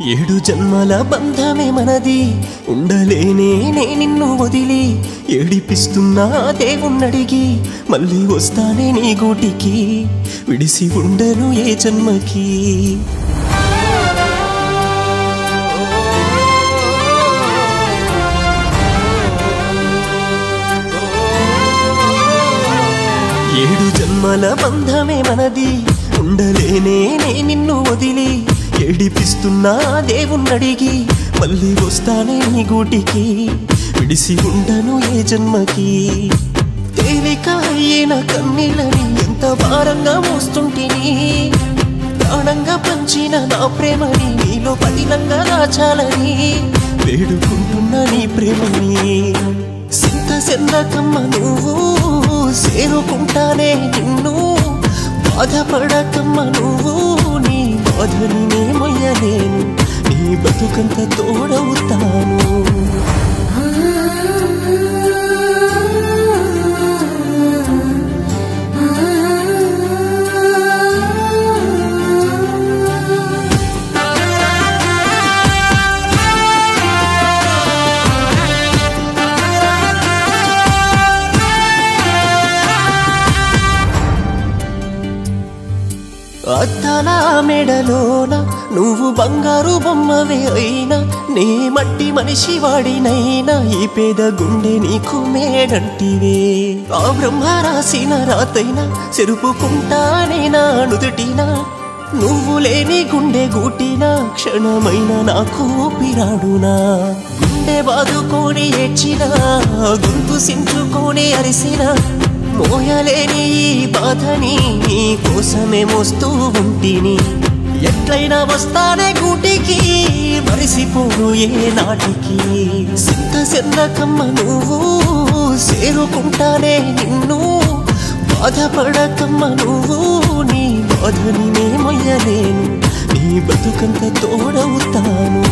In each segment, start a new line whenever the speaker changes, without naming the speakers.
ఏడు జన్మల బంధమే మనది ఉండలేనే నే నిన్ను వదిలి ఏడిపిస్తున్నా దేవుణ్ణడిగి మళ్ళీ వస్తానే నీ గూటికి విడిసి ఉండను ఏ జన్మకి ఏడు జన్మల బంధమే మనది ఉండలేనే నే నిన్ను వదిలి ఏడిపిస్తున్నా దేవుణ్ణడిగి మళ్ళీ వస్తానే నీ గూటికి విడిసి ఉండను ఏ జన్మకి తేలిక అయిన కన్నీళ్ళని ఎంత భారంగా మోస్తుంటిని ప్రాణంగా పంచిన నా ప్రేమని నీలో పదిలంగా దాచాలని వేడుకుంటున్న నీ ప్రేమని సింత సెందకమ్మ నువ్వు చేరుకుంటానే నిన్ను బాధపడకమ్మ నువ్వు నీ బాధని నే మొయ్యలేను నీ బతుకంత తోడవుతాను అద్దాల మెడలోన నువ్వు బంగారు బొమ్మవే అయినా నే మట్టి మనిషి వాడినైనా ఈ పేద గుండె నీకు మేడంటివే ఆ బ్రహ్మ రాసిన రాతైనా చెరుపుకుంటానే నా నుదుటినా నువ్వు లేని గుండె గూటినా క్షణమైన నాకు పిరాడునా గుండె బాదుకొని ఏడ్చినా గొంతు సించుకొని అరిసినా మోయలేని ఈ బాధని నీ కోసమే మోస్తూ ఉంటిని ఎట్లయినా వస్తానే గూటికి మరిసిపోను ఏ నాటికి సింత సెందకమ్మ నువ్వు చేరుకుంటానే నిన్ను బాధపడకమ్మ నువ్వు నీ బాధని నే మొయ్యలేను నీ బతుకంత తోడవుతాను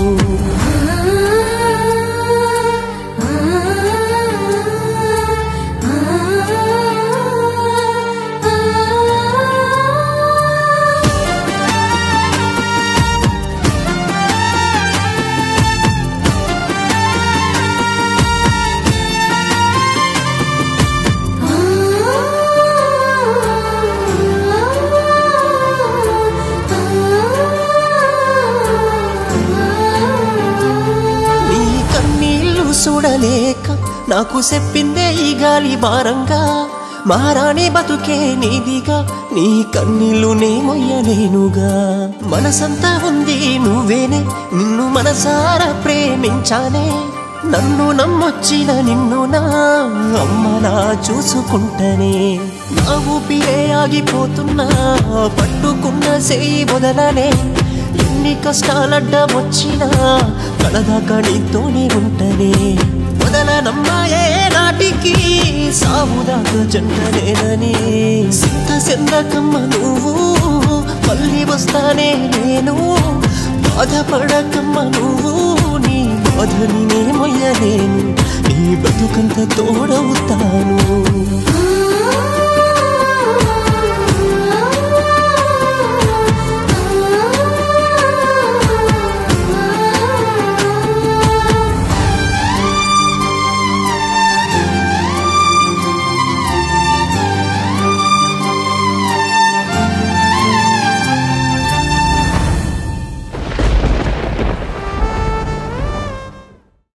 నీ కన్నీళ్లు చూడలేక నాకు చెప్పిందే ఈ గాలి భారంగా మారాని బతుకే నీదిగా నీ కన్నీళ్లు నే మొయ్యలేనుగా మనసంతా ఉంది నువ్వేనే నిన్ను మనసారా ప్రేమించానే నన్ను నమ్మొచ్చిన నిన్ను నా అమ్మలా చూసుకుంటనే నా ఊపిరే ఆగిపోతున్నా పట్టుకున్న చేయి వదలనే ఎన్ని కష్టాలడ్డ వచ్చినా కడదాకా నీతోనే ఉంటనే వదలనమ్మాయే నాటికి సావుదాకా జంటనేనని సింత సెందకమ్మ నువ్వు మళ్ళీ వస్తానే నేను బాధపడకమ్మ నువ్వు నీ బాధని నే మొయ్యలేను నీ బతుకంత తోడవుతాను